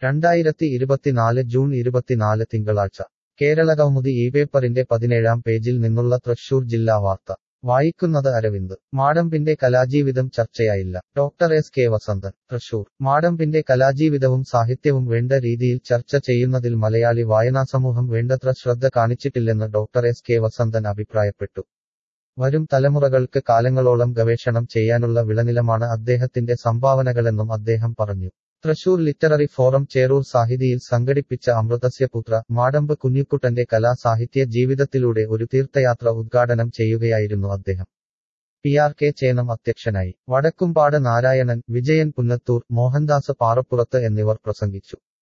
രണ്ടായിരത്തി ഇരുപത്തിനാല് ജൂൺ ഇരുപത്തിനാല് തിങ്കളാഴ്ച കേരളകൗമുദി ഈ പേപ്പറിന്റെ പതിനേഴാം പേജിൽ നിന്നുള്ള തൃശൂർ ജില്ലാ വാർത്ത വായിക്കുന്നത് അരവിന്ദ് മാടമ്പിന്റെ കലാജീവിതം ചർച്ചയായില്ല doctor S K Vasanthan Thrissur മാടമ്പിന്റെ കലാജീവിതവും സാഹിത്യവും വേണ്ട രീതിയിൽ ചർച്ച ചെയ്യുന്നതിൽ മലയാളി വായനാസമൂഹം വേണ്ടത്ര ശ്രദ്ധ കാണിച്ചിട്ടില്ലെന്ന് ഡോക്ടർ എസ് കെ വസന്തൻ അഭിപ്രായപ്പെട്ടു വരും തലമുറകൾക്ക് കാലങ്ങളോളം ഗവേഷണം ചെയ്യാനുള്ള വിളനിലമാണ് അദ്ദേഹത്തിന്റെ സംഭാവനകളെന്നും അദ്ദേഹം പറഞ്ഞു തൃശൂർ ലിറ്റററി ഫോറം ചേറൂർ സാഹിതിയിൽ സംഘടിപ്പിച്ച അമൃതസ്യപുത്ര മാടമ്പ് കുഞ്ഞിക്കുട്ടന്റെ കലാസാഹിത്യ ജീവിതത്തിലൂടെ ഒരു തീർത്ഥയാത്ര ഉദ്ഘാടനം ചെയ്യുകയായിരുന്നു അദ്ദേഹം പി ആർ കെ ചേനം അധ്യക്ഷനായി വടക്കുംപാട് നാരായണൻ വിജയൻ പുന്നത്തൂർ മോഹൻദാസ് പാറപ്പുറത്ത് എന്നിവർ പ്രസംഗിച്ചു